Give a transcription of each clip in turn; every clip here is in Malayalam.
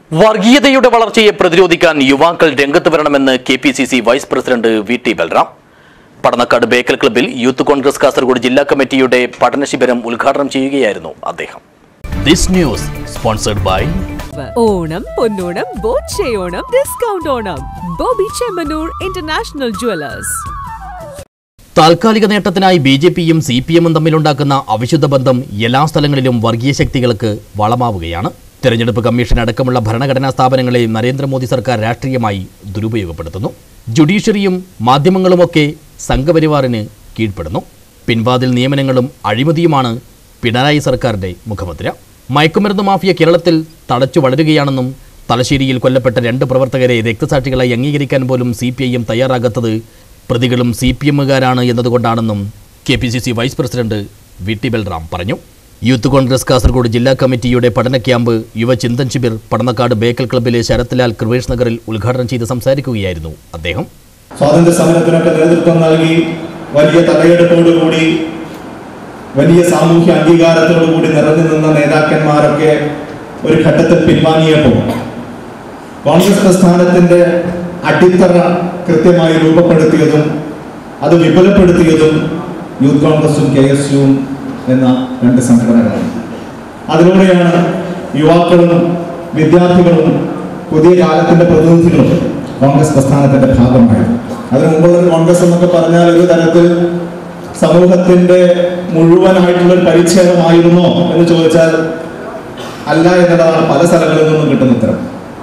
വർഗീയതയുടെ വളർച്ചയെ പ്രതിരോധിക്കാൻ യുവാക്കൾ രംഗത്ത് വരണമെന്ന് K P C C vice president V T Balram Padannakkad Bekal ക്ലബ്ബിൽ യൂത്ത് കോൺഗ്രസ് കാസർഗോഡ് ജില്ലാ കമ്മിറ്റിയുടെ പഠന ശിബിരം ഉദ്ഘാടനം ചെയ്യുകയായിരുന്നു അദ്ദേഹം this news sponsored by Onam Ponnonam ബോച്ചയോണം discount Onam Bobby Chemmanur international jewellers താൽക്കാലിക നേട്ടത്തിനായി ബി ജെ പിയും സി പി എമ്മും തമ്മിലുണ്ടാക്കുന്ന അവിശുദ്ധ ബന്ധം എല്ലാ സ്ഥലങ്ങളിലും വർഗീയ ശക്തികൾക്ക് വളമാവുകയാണ് തെരഞ്ഞെടുപ്പ് കമ്മീഷൻ അടക്കമുള്ള ഭരണഘടനാ സ്ഥാപനങ്ങളെ നരേന്ദ്രമോദി സർക്കാർ രാഷ്ട്രീയമായി ദുരുപയോഗപ്പെടുത്തുന്നു ജുഡീഷ്യറിയും മാധ്യമങ്ങളുമൊക്കെ സംഘപരിവാറിന് കീഴ്പ്പെടുന്നു പിൻവാതിൽ നിയമനങ്ങളും അഴിമതിയുമാണ് പിണറായി സർക്കാരിന്റെ മുഖമുദ്ര മയക്കുമരുന്ന് മാഫിയ കേരളത്തിൽ തടച്ചു വളരുകയാണെന്നും തലശ്ശേരിയിൽ കൊല്ലപ്പെട്ട രണ്ട് പ്രവർത്തകരെ രക്തസാക്ഷികളായി അംഗീകരിക്കാൻ പോലും സി പി ഐ എം തയ്യാറാകാത്തത് പ്രതികളും സി പി എമ്മുകാരാണ് എന്നതുകൊണ്ടാണെന്നും K P C C vice president V T Balram പറഞ്ഞു യൂത്ത് കോൺഗ്രസ് കാസർഗോഡ് ജില്ലാ കമ്മിറ്റിയുടെ പഠന ക്യാമ്പ് യുവചിന്തൻ ശിബിർ പടന്നക്കാട് ബേക്കൽ ക്ലബ്ബിലെ ശരത്ലാൽ കൃവേഷ് നഗറിൽ ഉദ്ഘാടനം ചെയ്ത് സംസാരിക്കുകയായിരുന്നു അദ്ദേഹം സ്വാതന്ത്ര്യ സമരത്തിനൊക്കെ നേതൃത്വം നൽകി വലിയ തലയെടുപ്പോടുകൂടി വലിയ സാമൂഹ്യ അംഗീകാരത്തോടുകൂടി നിറഞ്ഞു നിന്ന നേതാക്കന്മാരൊക്കെ ഒരു ഘട്ടത്തിൽ പിൻവാങ്ങിയപ്പോൾ കോൺഗ്രസ് പ്രസ്ഥാനത്തിന്റെ അടിത്തറ കൃത്യമായി രൂപപ്പെടുത്തിയതും അത് വിപുലപ്പെടുത്തിയതും യൂത്ത് കോൺഗ്രസും കെ എസ് യുവും എന്ന രണ്ട് സംഘടനകളാണ് അതിലൂടെയാണ് യുവാക്കളും വിദ്യാർത്ഥികളും പുതിയ കാലത്തിന്റെ പ്രതിനിധികളും കോൺഗ്രസ് പ്രസ്ഥാനത്തിന്റെ ഭാഗമായത് അതിനു മുമ്പുള്ള ഒരു കോൺഗ്രസ് എന്നൊക്കെ പറഞ്ഞാൽ ഒരു തരത്തിൽ സമൂഹത്തിന്റെ മുഴുവനായിട്ടുള്ള ഒരു പരിച്ഛേദമായിരുന്നോ എന്ന് ചോദിച്ചാൽ അല്ല എന്നതാണ് പല സ്ഥലങ്ങളിൽ നിന്നും കിട്ടുന്ന ഉത്തരം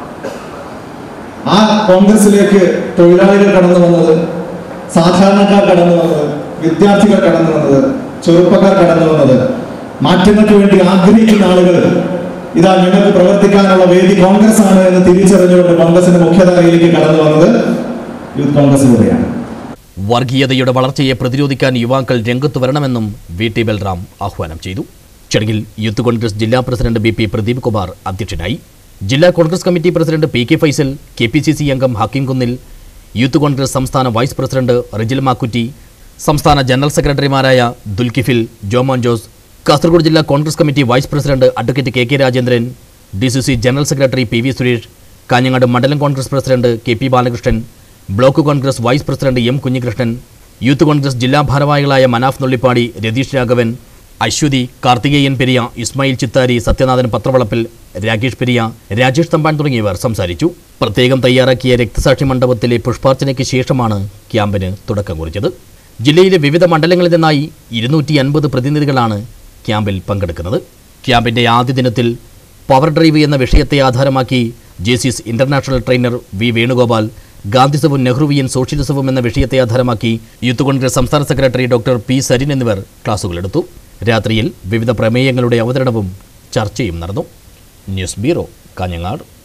ആ കോൺഗ്രസിലേക്ക് തൊഴിലാളികൾ കടന്നു വന്നത് സാധാരണക്കാർ കടന്നു വന്നത് വിദ്യാർത്ഥികൾ കടന്നു വന്നത് ചെറുപ്പക്കാർ കടന്നു വന്നത് മാറ്റങ്ങൾക്ക് വേണ്ടി ആഗ്രഹിക്കുന്ന ആളുകൾ ഇതാ ഞങ്ങൾക്ക് പ്രവർത്തിക്കാനുള്ള വേദി കോൺഗ്രസ് ആണ് എന്ന് തിരിച്ചറിഞ്ഞുകൊണ്ട് കോൺഗ്രസിന്റെ മുഖ്യധാരയിലേക്ക് കടന്നു വന്നത് യൂത്ത് കോൺഗ്രസിലൂടെയാണ് വർഗീയതയുടെ വളർച്ചയെ പ്രതിരോധിക്കാൻ യുവാക്കൾ രംഗത്ത് വരണമെന്നും വി ടി ബൽറാം ആഹ്വാനം ചെയ്തു ചടങ്ങിൽ യൂത്ത് കോൺഗ്രസ് ജില്ലാ president B P Pradeep Kumar അധ്യക്ഷനായി ജില്ലാ Congress committee president P K Faisal K P C C അംഗം ഹക്കീം കുന്നിൽ യൂത്ത് കോൺഗ്രസ് സംസ്ഥാന വൈസ് പ്രസിഡന്റ് റിജിൽ മാക്കുറ്റി സംസ്ഥാന ജനറൽ സെക്രട്ടറിമാരായ ദുൽകിഫിൽ ജോമോൻ ജോസ് കാസർഗോഡ് ജില്ലാ Congress committee vice president advocate K K Rajendran D C C general secretary P V Suresh Kanhangad മണ്ഡലം Congress president K P Balakrishnan block Congress vice president M Kunhikrishnan youth Congress ജില്ലാ ഭാരവാഹികളായ മനാഫ് നുള്ളിപ്പാടി രതീഷ് രാഘവൻ അശ്വതി കാർത്തികേയൻ പെരിയ ഇസ്മായിൽ ചിത്താരി സത്യനാഥൻ പത്രവളപ്പിൽ രാകേഷ് പെരിയ രാജേഷ് തമ്പാൻ തുടങ്ങിയവർ സംസാരിച്ചു പ്രത്യേകം തയ്യാറാക്കിയ രക്തസാക്ഷി മണ്ഡപത്തിലെ പുഷ്പാർച്ചനയ്ക്ക് ശേഷമാണ് ക്യാമ്പിന് തുടക്കം കുറിച്ചത് ജില്ലയിലെ വിവിധ മണ്ഡലങ്ങളിൽ നിന്നായി ഇരുന്നൂറ്റി അൻപത് പ്രതിനിധികളാണ് ക്യാമ്പിൽ പങ്കെടുക്കുന്നത് ക്യാമ്പിന്റെ ആദ്യ ദിനത്തിൽ പവർ ഡ്രൈവ് എന്ന വിഷയത്തെ ആധാരമാക്കി Jaycees international trainer V Venugopal ഗാന്ധിസവും നെഹ്റുവിയൻ സോഷ്യലിസവും എന്ന വിഷയത്തെ ആധാരമാക്കി യൂത്ത് കോൺഗ്രസ് സംസ്ഥാന സെക്രട്ടറി ഡോക്ടർ പി സരിൻ എന്നിവർ ക്ലാസുകളെടുത്തു രാത്രിയിൽ വിവിധ പ്രമേയങ്ങളുടെ അവതരണവും ചർച്ചയും നടന്നു ന്യൂസ് ബ്യൂറോ കാഞ്ഞങ്ങാട്